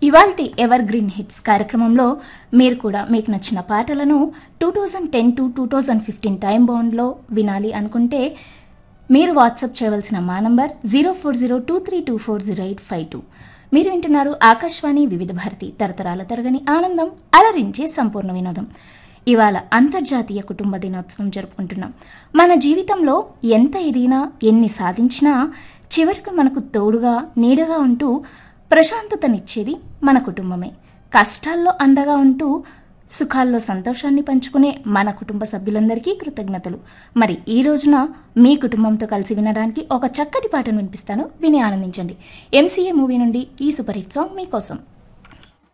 ఇవాల్టి ever green hits కార్యక్రమంలో మీరు కూడా మీకు నచ్చిన పాటలను two thousand ten to two thousand fifteen time బౌండ్లో వినాలి అనుకుంటే మీరు వాట్సాప్ చేయవలసిన మా number zero four zero two three two four zero eight five two మీరు వింటున్నారు ఆకాశవాణి వివిధ భారతి తరతరాల తరగని ఆనందం అలరించే సంపూర్ణ వినోదం ఇవాళ అంతర్జాతీయ కుటుంబ దినోత్సవం జరుపుకుంటున్నాం మన జీవితంలో ఎంత ఎదిగినా ఎన్ని సాధించినా చివరికి మనకు తోడుగా నీడగా ఉంటూ ప్రశాంతతనిచ్చేది మన కుటుంబమే కష్టాల్లో అండగా ఉంటూ సుఖాల్లో సంతోషాన్ని పంచుకునే మన కుటుంబ సభ్యులందరికీ కృతజ్ఞతలు మరి ఈ రోజున మీ కుటుంబంతో కలిసి వినడానికి ఒక చక్కటి పాటను వినిపిస్తాను విని ఆనందించండి ఎంసీఏ మూవీ నుండి ఈ సూపర్ హిట్ సాంగ్ మీకోసం